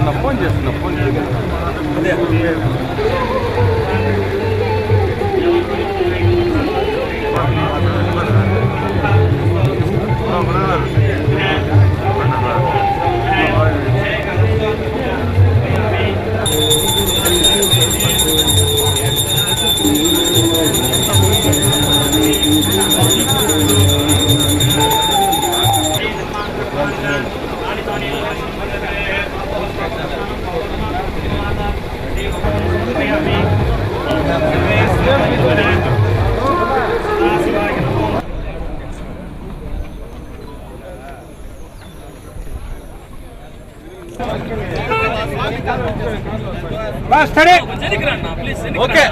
చేస్తున్నా ఫోన్ చేస్తున్నా phone okay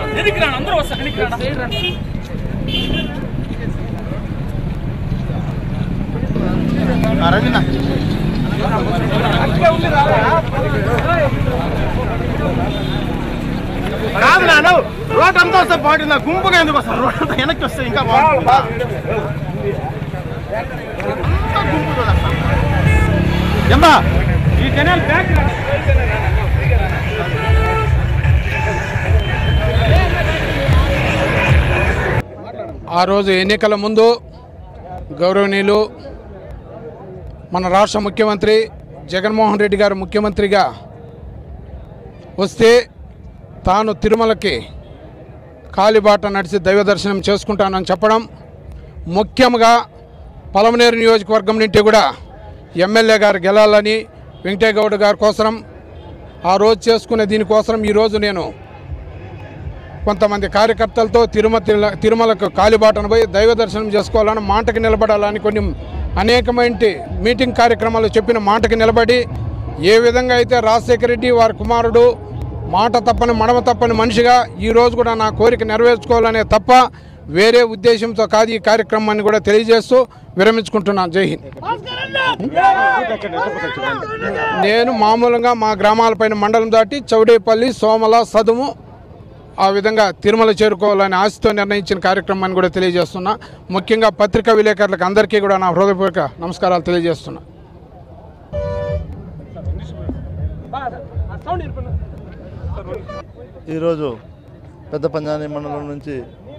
కాదు నాన్న రోడ్ అంతా వస్తే బాగుంటుంది నా గుంపుగా ఎందుకు వస్తారు రోడ్ అంతా వెనక్కి వస్తే ఇంకా బాగుంటుంది అంతా గుంపుగా వస్తారు. ఏమ్మా ఈ జనాలు బ్యాక్ రా. ఆ రోజు ఎన్నికల ముందు గౌరవనీయులు మన రాష్ట్ర ముఖ్యమంత్రి జగన్మోహన్ రెడ్డి గారు ముఖ్యమంత్రిగా వస్తే తాను తిరుమలకి కాలిబాట నడిచి దైవ దర్శనం చేసుకుంటానని చెప్పడం ముఖ్యంగా పలమనేరు నియోజకవర్గం నుండి కూడా ఎమ్మెల్యే గారు గెలాలని వెంకటేగౌడ్ గారి కోసం ఆ రోజు చేసుకునే దీనికోసం ఈరోజు నేను కొంతమంది కార్యకర్తలతో తిరుమ తిరుమలకు కాలిబాటను పోయి దైవ దర్శనం చేసుకోవాలని మాటకి నిలబడాలని కొన్ని అనేకమైన మీటింగ్ కార్యక్రమాలు చెప్పిన మాటకి నిలబడి ఏ విధంగా అయితే రాజశేఖర రెడ్డి వారి కుమారుడు మాట తప్పని మడమ తప్పని మనిషిగా ఈ రోజు కూడా నా కోరిక నెరవేర్చుకోవాలనే తప్ప వేరే ఉద్దేశంతో కాదు ఈ కార్యక్రమాన్ని కూడా తెలియజేస్తూ విరమించుకుంటున్నాను జై హింద్ నేను మామూలుగా మా గ్రామాలపైన మండలం దాటి చౌడేపల్లి సోమల సదుము ఆ విధంగా తిరుమల చేరుకోవాలని ఆశతో నిర్ణయించిన కార్యక్రమాన్ని కూడా తెలియజేస్తున్నా ముఖ్యంగా పత్రికా విలేకరులకు అందరికీ కూడా నా హృదయపూర్వక నమస్కారాలు తెలియజేస్తున్నా ఈరోజు పెద్ద పంజాని మండలం నుంచి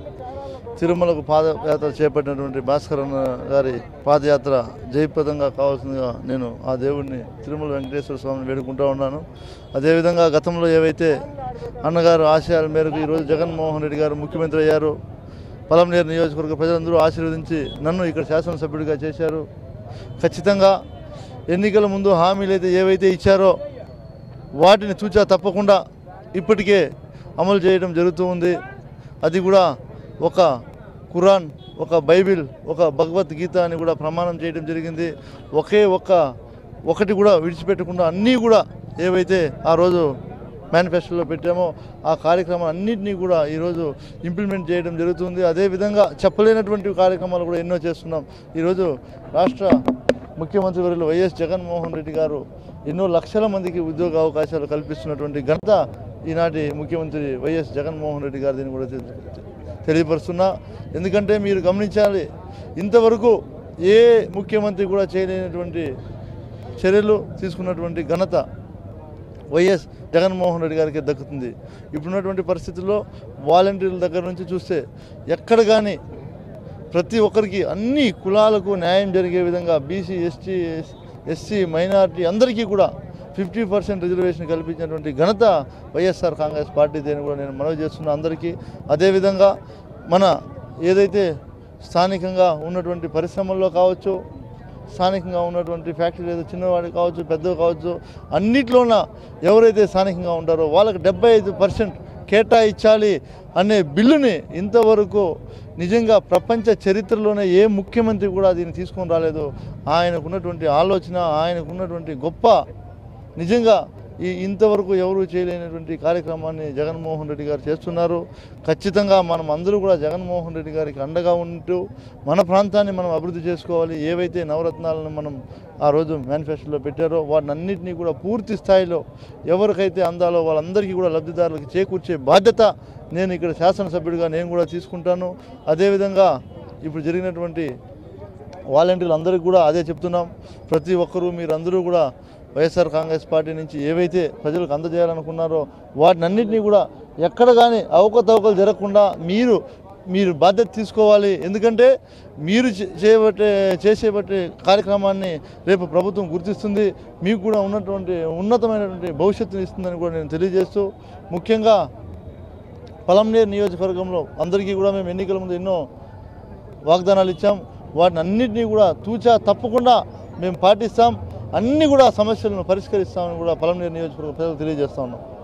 తిరుమలకు పాదయాత్ర చేపట్టినటువంటి భాస్కర్ అన్న గారి పాదయాత్ర జయప్రదంగా కావాల్సిందిగా నేను ఆ దేవుడిని తిరుమల వెంకటేశ్వర స్వామిని వేడుకుంటూ ఉన్నాను అదేవిధంగా గతంలో ఏవైతే అన్నగారు ఆశయాల మేరకు ఈరోజు జగన్మోహన్ రెడ్డి గారు ముఖ్యమంత్రి అయ్యారు పలంనేరు నియోజకవర్గ ప్రజలందరూ ఆశీర్వదించి నన్ను ఇక్కడ శాసనసభ్యుడిగా చేశారు ఖచ్చితంగా ఎన్నికల ముందు హామీలు అయితే ఏవైతే ఇచ్చారో వాటిని చూచా తప్పకుండా ఇప్పటికే అమలు చేయడం జరుగుతూ ఉంది అది కూడా ఒక ఖురాన్ ఒక బైబిల్ ఒక భగవద్గీత అని కూడా ప్రమాణం చేయడం జరిగింది ఒకే ఒక్క ఒకటి కూడా విడిచిపెట్టకుండా అన్నీ కూడా ఏవైతే ఆ రోజు మేనిఫెస్టోలో పెట్టామో ఆ కార్యక్రమాలు అన్నింటినీ కూడా ఈరోజు ఇంప్లిమెంట్ చేయడం జరుగుతుంది అదేవిధంగా చెప్పలేనటువంటి కార్యక్రమాలు కూడా ఎన్నో చేస్తున్నాం ఈరోజు రాష్ట్ర ముఖ్యమంత్రి వర్యులు వైఎస్ జగన్మోహన్ రెడ్డి గారు ఎన్నో లక్షల మందికి ఉద్యోగ అవకాశాలు కల్పిస్తున్నటువంటి ఘనత ఈనాటి ముఖ్యమంత్రి వైఎస్ జగన్మోహన్ రెడ్డి గారిని కూడా తె- తెలియపరుస్తున్నా ఎందుకంటే మీరు గమనించాలి ఇంతవరకు ఏ ముఖ్యమంత్రి కూడా చేయలేనటువంటి చర్యలు తీసుకున్నటువంటి ఘనత వైఎస్ జగన్మోహన్ రెడ్డి గారికి దక్కుతుంది ఇప్పుడున్నటువంటి పరిస్థితుల్లో వాలంటీర్ల దగ్గర నుంచి చూస్తే ఎక్కడ కానీ ప్రతి ఒక్కరికి అన్ని కులాలకు న్యాయం జరిగే విధంగా బీసీ ఎస్టీ ఎస్సీ మైనారిటీ అందరికీ కూడా ఫిఫ్టీ పర్సెంట్ రిజర్వేషన్ కల్పించినటువంటి ఘనత వైఎస్ఆర్ కాంగ్రెస్ పార్టీది అని కూడా నేను మనవి చేస్తున్నా అందరికీ అదేవిధంగా మన ఏదైతే స్థానికంగా ఉన్నటువంటి పరిశ్రమల్లో కావచ్చు స్థానికంగా ఉన్నటువంటి ఫ్యాక్టరీ ఏదో చిన్నవాడు కావచ్చు పెద్దవి కావచ్చు అన్నిట్లోన ఎవరైతే స్థానికంగా ఉంటారో వాళ్ళకి డెబ్బై ఐదు పర్సెంట్ కేటాయించాలి అనే బిల్లుని ఇంతవరకు నిజంగా ప్రపంచ చరిత్రలోనే ఏ ముఖ్యమంత్రి కూడా దీన్ని తీసుకొని రాలేదు ఆయనకున్నటువంటి ఆలోచన ఆయనకున్నటువంటి గొప్ప నిజంగా ఈ ఇంతవరకు ఎవరు చేయలేనటువంటి కార్యక్రమాన్ని జగన్మోహన్ రెడ్డి గారు చేస్తున్నారు ఖచ్చితంగా మనం అందరూ కూడా జగన్మోహన్ రెడ్డి గారికి అండగా ఉంటూ మన ప్రాంతాన్ని మనం అభివృద్ధి చేసుకోవాలి ఏవైతే నవరత్నాలను మనం ఆ రోజు మేనిఫెస్టోలో పెట్టారో వాటిని అన్నింటినీ కూడా పూర్తి స్థాయిలో ఎవరికైతే అందాలో వాళ్ళందరికీ కూడా లబ్ధిదారులకు చేకూర్చే బాధ్యత నేను ఇక్కడ శాసనసభ్యుడిగా నేను కూడా తీసుకుంటాను అదేవిధంగా ఇప్పుడు జరిగినటువంటి వాలంటీర్లు అందరికీ కూడా అదే చెప్తున్నాం ప్రతి ఒక్కరూ మీరందరూ కూడా వైఎస్ఆర్ కాంగ్రెస్ పార్టీ నుంచి ఏవైతే ప్రజలకు అందజేయాలనుకున్నారో వాటినన్నింటినీ కూడా ఎక్కడ కానీ అవకతవకలు జరగకుండా మీరు మీరు బాధ్యత తీసుకోవాలి ఎందుకంటే మీరు చే- చేయబట్టే చేసేబట్టే కార్యక్రమాన్ని రేపు ప్రభుత్వం గుర్తిస్తుంది మీకు కూడా ఉన్నటువంటి ఉన్నతమైనటువంటి భవిష్యత్తుని ఇస్తుందని కూడా నేను తెలియజేస్తూ ముఖ్యంగా పలంనేరు నియోజకవర్గంలో అందరికీ కూడా మేము ఎన్నికల ముందు ఎన్నో వాగ్దానాలు ఇచ్చాం వాటిని అన్నింటినీ కూడా తూచా తప్పకుండా మేము పాటిస్తాం అన్ని కూడా సమస్యలను పరిష్కరిస్తామని కూడా పలంనేరు నియోజకవర్గ ప్రజలకు తెలియజేస్తా ఉన్నాం